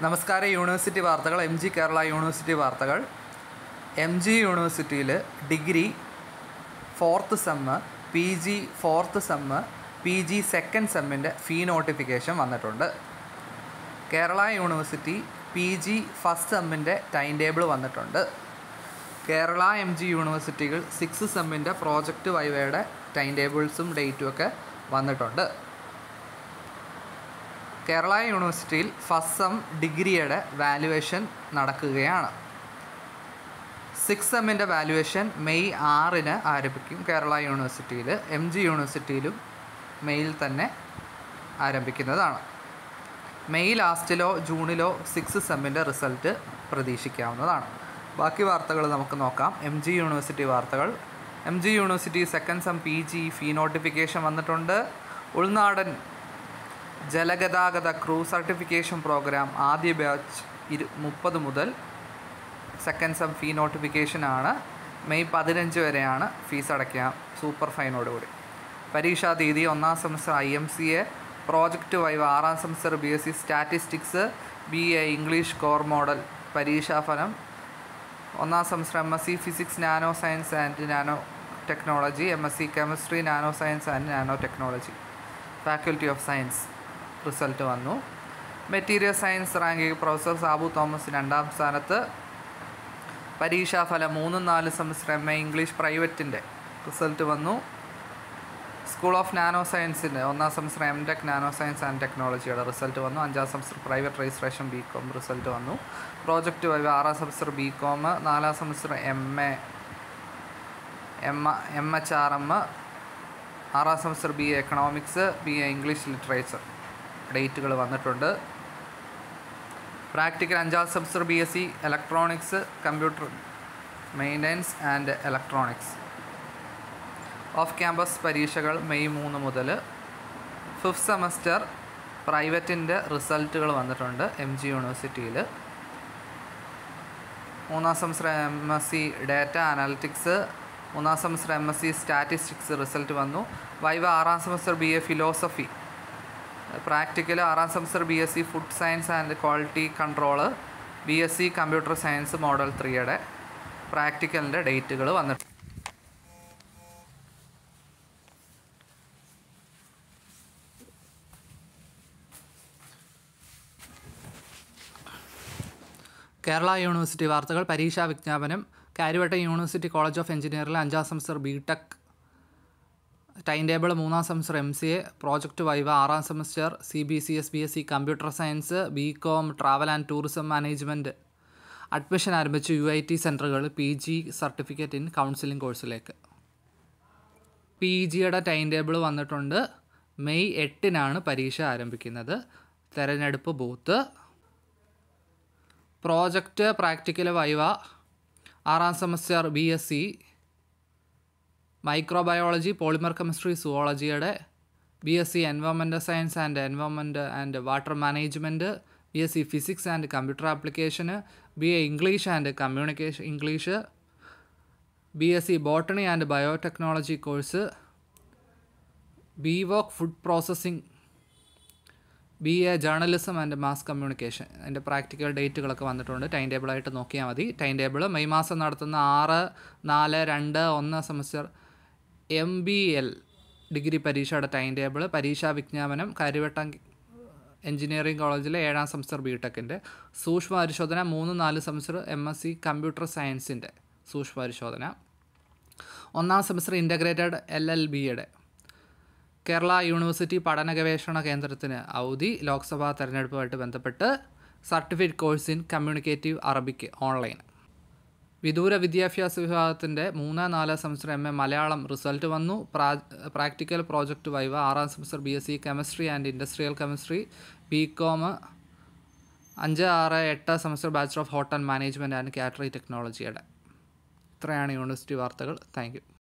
നമസ്കാരം യൂണിവേഴ്സിറ്റി വാർത്തകൾ M G Kerala university വാർത്തകൾ എം ജി യൂണിവേഴ്സിറ്റിയിൽ degree fourth sem P G fourth sem P G second സെമ്മിൻ്റെ fee notification വന്നിട്ടുണ്ട് Kerala university P G first സെമ്മിൻ്റെ time table വന്നിട്ടുണ്ട് കേരള എം ജി യൂണിവേഴ്സിറ്റികൾ സിക്സ് സെമ്മിൻ്റെ പ്രോജക്റ്റ് വൈവയുടെ ടൈം ടേബിൾസും ഡേറ്റും ഒക്കെ വന്നിട്ടുണ്ട് കേരള യൂണിവേഴ്സിറ്റിയിൽ ഫസ്റ്റ് സെം ഡിഗ്രിയുടെ വാല്യുവേഷൻ നടക്കുകയാണ് സിക്സ് സെമ്മിൻ്റെ വാല്യുവേഷൻ മെയ് ആറിന് ആരംഭിക്കും കേരള യൂണിവേഴ്സിറ്റിയിൽ എം ജി യൂണിവേഴ്സിറ്റിയിലും മെയ്യിൽ തന്നെ ആരംഭിക്കുന്നതാണ് മെയ് ലാസ്റ്റിലോ ജൂണിലോ സിക്സ് സെമ്മിൻ്റെ റിസൾട്ട് പ്രതീക്ഷിക്കാവുന്നതാണ് ബാക്കി വാർത്തകൾ നമുക്ക് നോക്കാം എം ജി യൂണിവേഴ്സിറ്റി വാർത്തകൾ M G university second sem P G fee notification വന്നിട്ടുണ്ട് ഉൾനാടൻ ജലഗതാഗത ക്രൂ സർട്ടിഫിക്കേഷൻ പ്രോഗ്രാം ആദ്യ ബാച്ച് ഇരു മുപ്പത് മുതൽ സെക്കൻഡ് സെം ഫീ നോട്ടിഫിക്കേഷനാണ് മെയ് പതിനഞ്ച് വരെയാണ് ഫീസ് അടയ്ക്കാം സൂപ്പർ ഫൈനോടുകൂടി പരീക്ഷാ തീയതി ഒന്നാം semester I M C A project viva ആറാം semester B S C statistics B A English core model പരീക്ഷാഫലം ഒന്നാം semester M S C physics nano science and nanotechnology M S C chemistry nano science and nanotechnology faculty of science result വന്നു material science ranking professor Sabu Thomas രണ്ടാം സ്ഥാനത്ത് പരീക്ഷാഫലം മൂന്നും നാല് semester M A English പ്രൈവറ്റിൻ്റെ result വന്നു school of nano സയൻസിൻ്റെ ഒന്നാം semester M tech nano science and ടെക്നോളജിയുടെ റിസൾട്ട് വന്നു അഞ്ചാം semester private registration B com result വന്നു പ്രോജക്റ്റ് വൈവ് ആറാം സെമസ്റ്റർ ബി കോം നാലാം semester M A M M H R M ആറാം semester B A economics B A English literature ഡേറ്റുകൾ വന്നിട്ടുണ്ട് practical അഞ്ചാം semester B S C electronics computer maintenance and electronics off campus പരീക്ഷകൾ മെയ് മൂന്ന് മുതൽ fifth semester പ്രൈവറ്റിൻ്റെ റിസൾട്ടുകൾ വന്നിട്ടുണ്ട് എം ജി യൂണിവേഴ്സിറ്റിയിൽ മൂന്നാം semester M S C data analytics മൂന്നാം semester M S C statistics result വന്നു വൈവ ആറാം semester B A philosophy practical ആറാം semester B S C food science and quality control B S C computer science model ത്രീയുടെ പ്രാക്ടിക്കലിൻ്റെ ഡേറ്റുകൾ വന്നിട്ടുണ്ട് Kerala university വാർത്തകൾ പരീക്ഷാ വിജ്ഞാപനം കാര്യവട്ടം യൂണിവേഴ്സിറ്റി കോളേജ് ഓഫ് എഞ്ചിനീയറിംഗിൽ അഞ്ചാം semester B tech time table മൂന്നാം semester M C A project viva ആറാം semester C B C S B S C computer science B com travel and tourism management admission ആരംഭിച്ചു U I T സെൻറ്ററുകൾ P G certificate in counselling കോഴ്സിലേക്ക് P ജിയുടെ time table വന്നിട്ടുണ്ട് May എട്ടിനാണ് പരീക്ഷ ആരംഭിക്കുന്നത് തെരഞ്ഞെടുപ്പ് ബൂത്ത് പ്രോജക്റ്റ് പ്രാക്ടിക്കൽ വൈവ ആറാം semester B S C microbiology polymer chemistry സുവോളജിയുടെ B S C environmental science and environment and water management B S C physics and computer application B A English and communication English B S C botany and biotechnology course B voc food processing B A journalism and mass communication അതിൻ്റെ practical ഡേറ്റുകളൊക്കെ വന്നിട്ടുണ്ട് time ടേബിളായിട്ട് നോക്കിയാൽ മതി time table May മാസം നടത്തുന്ന ആറ് നാല് രണ്ട് ഒന്ന് semester M B L degree പരീക്ഷയുടെ ടൈം ടേബിൾ പരീക്ഷാ വിജ്ഞാപനം കാര്യവട്ടം എഞ്ചിനീയറിംഗ് കോളേജിലെ ഏഴാം സെമസ്റ്റർ ബി ടെക്കിൻ്റെ സൂക്ഷ്മ പരിശോധന മൂന്ന് നാല് semester M S C computer സയൻസിൻ്റെ സൂക്ഷ്മ പരിശോധന ഒന്നാം സെമസ്റ്റർ ഇൻ്റഗ്രേറ്റഡ് എൽ എൽ ബിയുടെ കേരള യൂണിവേഴ്സിറ്റി പഠന ഗവേഷണ കേന്ദ്രത്തിന് ഔദി ലോക്സഭാ തെരഞ്ഞെടുപ്പുമായിട്ട് ബന്ധപ്പെട്ട് certificate course in communicative Arabic online വിദൂര വിദ്യാഭ്യാസ വിഭാഗത്തിൻ്റെ മൂന്ന് നാല് semester M A Malayalam result വന്നു പ്രാ പ്രാക്ടിക്കൽ പ്രോജക്റ്റ് വൈവ ആറാം semester B S C chemistry and industrial chemistry B com അഞ്ച് ആറ് എട്ട് semester bachelor of hotel management and catering ടെക്നോളജിയുടെ ഇത്രയാണ് യൂണിവേഴ്സിറ്റി വാർത്തകൾ താങ്ക്